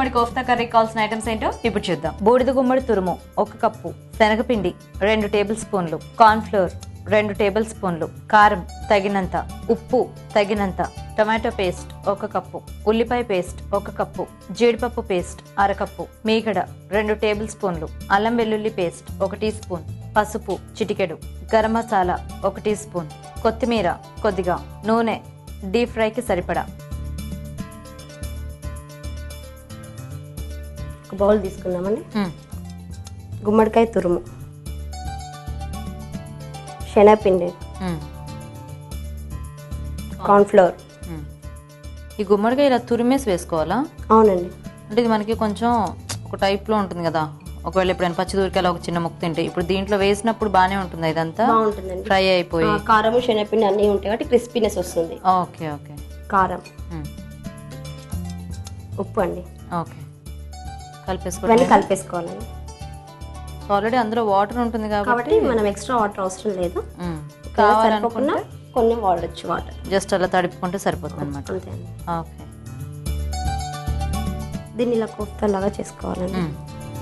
గుమ్మడి kofta curry కావాల్సిన items ఏంటో ఇప్పుడు చూద్దాం బూడిద గుమ్మడి తురుము ఒక కప్పు శనగపిండి రెండు టేబుల్ స్పూన్లు కార్న్ ఫ్లోర్ రెండు టేబుల్ స్పూన్లు కారం తగినంత ఉప్పు తగినంత టొమాటో పేస్ట్ ఒక కప్పు ఉల్లిపాయ పేస్ట్ ఒక కప్పు జీడిపప్పు పేస్ట్ అరకప్పు మీగడ రెండు టేబుల్ స్పూన్లు అల్లం వెల్లుల్లి పేస్ట్ ఒక టీ స్పూన్ పసుపు చిటికెడు గరం మసాలా ఒక టీ స్పూన్ కొత్తిమీర కొద్దిగా నూనె డీప్ ఫ్రైకి సరిపడా ఒక బౌల్ తీసుకుందామండి గుమ్మడికాయ తురుము శనగపిండి కార్న్ఫ్లోర్ ఈ గుమ్మడికాయ ఇలా తురిమేసి వేసుకోవాలా అవునండి అంటే ఇది మనకి కొంచెం ఒక టైప్లో ఉంటుంది కదా ఒకవేళ ఎప్పుడైనా పచ్చి దూరికాయలు ఒక చిన్న ముక్క తింటే ఇప్పుడు దీంట్లో వేసినప్పుడు బాగానే ఉంటుంది ఇదంతా బాగుంటుందండి ఫ్రై అయిపోయి ఆ, కారము శనగపిండి అన్నీ ఉంటాయి కాబట్టి క్రిస్పీనెస్ వస్తుంది ఓకే ఓకే కారం మ్మ్. ఉప్పు అండి ఓకే ఇవన్నీ కలిపేసుకోవాలి కలిపేసుకోవాలండి ఆల్రెడీ అందులో వాటర్ ఉంటుంది కాబట్టి కాబట్టి మనం ఎక్స్ట్రా వాటర్ అవసరం లేదు మ్మ్. సరిపోకుండా కావాలనుకుంటే కొన్ని వాడచ్చు వాటర్ జస్ట్ అలా తడుపుకుంటే సరిపోతుంది అనమాట అంతే అండి ఓకే దీన్ని ఇలా కోఫ్తా లాగా చేసుకోవాలండి మ్మ్.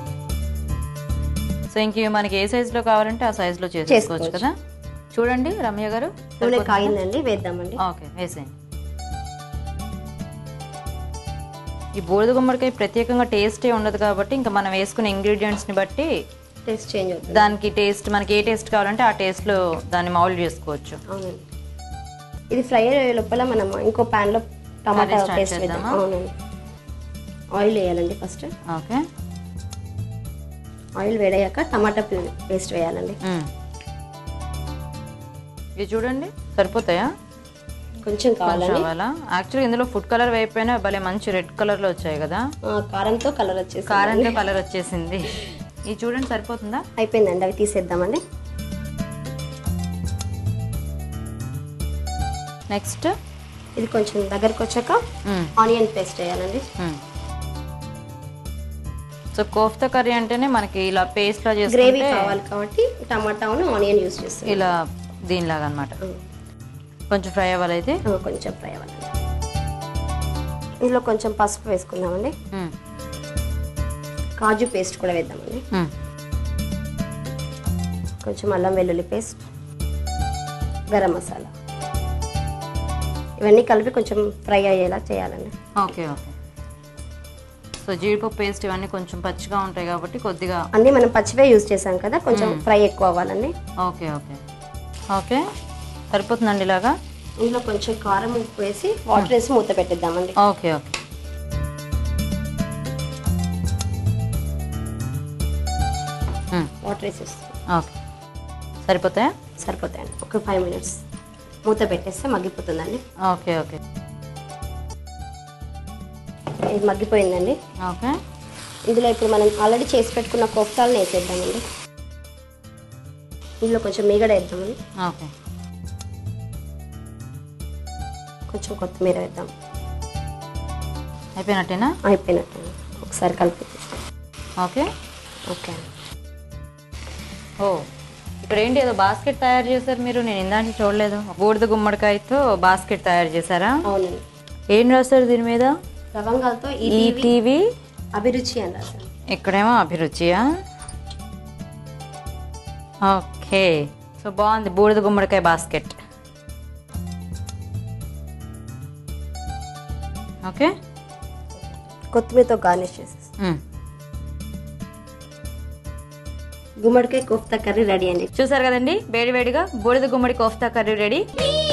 సో ఇంక ఇవి మనకి ఏ సైజులో కావాలంటే ఆ సైజులో చేసుకోవచ్చు కదా చూడండి రమ్య గారు నూనె కాగిందండి వేద్దామండి ఓకే వేసేయండి ఈ బూడిద గుమ్మడికాయ ప్రత్యేకంగా టేస్టే ఉండదు కాబట్టి ఇంకా మనం వేసుకునే ఇంగ్రీడియంట్స్ని బట్టి టేస్ట్ చేంజ్ అవుతుంది దానికి టేస్ట్ మనకి ఏ టేస్ట్ కావాలంటే ఆ టేస్ట్లో దాన్ని మౌల్డ్ చేసుకోవచ్చు అవునండి ఇది ఫ్రై అయ్యే లోపల మనం ఇంకో pan లో టమాటా Curry start పేస్ట్ వేద్దాం చేద్దామా? అవునండి ఆయిల్ వేయాలండి ఫస్ట్ ఓకే ఆయిల్ వేడయ్యాక టమాటా పేస్ట్ వేయాలండి మ్మ్. ఇవి చూడండి సరిపోతాయా కొంచెం కావాలండి కావాలా యాక్చువల్లీ ఇందులో ఫుడ్ కలర్ వేయిపోయినా భలే మంచి రెడ్ కలర్లో వచ్చాయి కదా ఆ, కారంతో కలర్ వచ్చేసి కారంతో కలర్ వచ్చేసింది ఇది చూడండి సరిపోతుందా అయిపోయిందండి అవి తీసేద్దామండి నెక్స్ట్ ఇది కొంచెం దగ్గరకు వచ్చాక ఆనియన్ పేస్ట్ వేయాలండి సో కోఫ్తా కర్రీ అంటేనే మనకి ఇలా పేస్ట్ లా గ్రేవీ చేసుకుంటే కావాలి కాబట్టి టమాటాను ఆనియన్ యూస్ చేస్తాం ఇలా దీనిలాగా అనమాట కొంచెం ఫ్రై అవ్వాలైతే ఆ, కొంచెం ఫ్రై అవ్వాలండి ఇందులో కొంచెం పసుపు వేసుకుందామండి మ్మ్. కాజు పేస్ట్ కూడా వేద్దామండి మ్మ్. కొంచెం అల్లం వెల్లుల్లి పేస్ట్ గరం మసాలా ఇవన్నీ కలిపి కొంచెం ఫ్రై అయ్యేలా చేయాలండి ఓకే ఓకే సో జీడిపప్పు పేస్ట్ ఇవన్నీ కొంచెం పచ్చిగా ఉంటాయి కాబట్టి కొద్దిగా అన్నీ మనం పచ్చివే యూజ్ చేసాం కదా కొంచెం ఫ్రై ఎక్కువ అవ్వాలండి ఓకే ఓకే ఓకే సరిపోతుందండి ఇలాగా ఇందులో కొంచెం కారం ఉప్పు వేసి వాటర్ వేసి మూత పెట్టిద్దామండి ఓకే ఓకే మ్మ్. వాటర్ వేసేస్తాం ఓకే సరిపోతాయా సరిపోతాయండి ఒక ఫైవ్ మినిట్స్ మూత పెట్టేస్తే మగ్గిపోతుందండి ఓకే ఓకే ఇది మగ్గిపోయిందండి ఓకే ఇందులో ఇప్పుడు మనం ఆల్రెడీ చేసి పెట్టుకున్న కోఫ్తాలను వేసేద్దామండి ఇందులో కొంచెం మీగడ వేద్దామండి ఓకే కొంచెం కొత్తిమీర వేద్దాం అయిపోయినట్టేనా అయిపోయినట్టు ఒకసారి కలిపి ఓకే ఓకే ఓ ఇక్కడ ఏంటి ఏదో బాస్కెట్ తయారు చేశారు మీరు నేను ఇందాక చూడలేదు బూడిద గుమ్మడికాయతో బాస్కెట్ తయారు చేశారా అవునండి ఏం రాస్తారు దీని మీద లవంగాలతో ఈ ఈ టీవీ అభిరుచి అని రాశాను ఇక్కడేమో అభిరుచియా ఓకే సో బాగుంది బూడిద గుమ్మడికాయ బాస్కెట్ ఓకే కొత్తిమీరతో గార్నిష్ చేసేసి మ్. గుమ్మడికాయ కోఫ్తా కర్రీ రెడీ అండి చూసారు కదండి వేడి వేడిగా బూడిద గుమ్మడి కోఫ్తా కర్రీ రెడీ మీ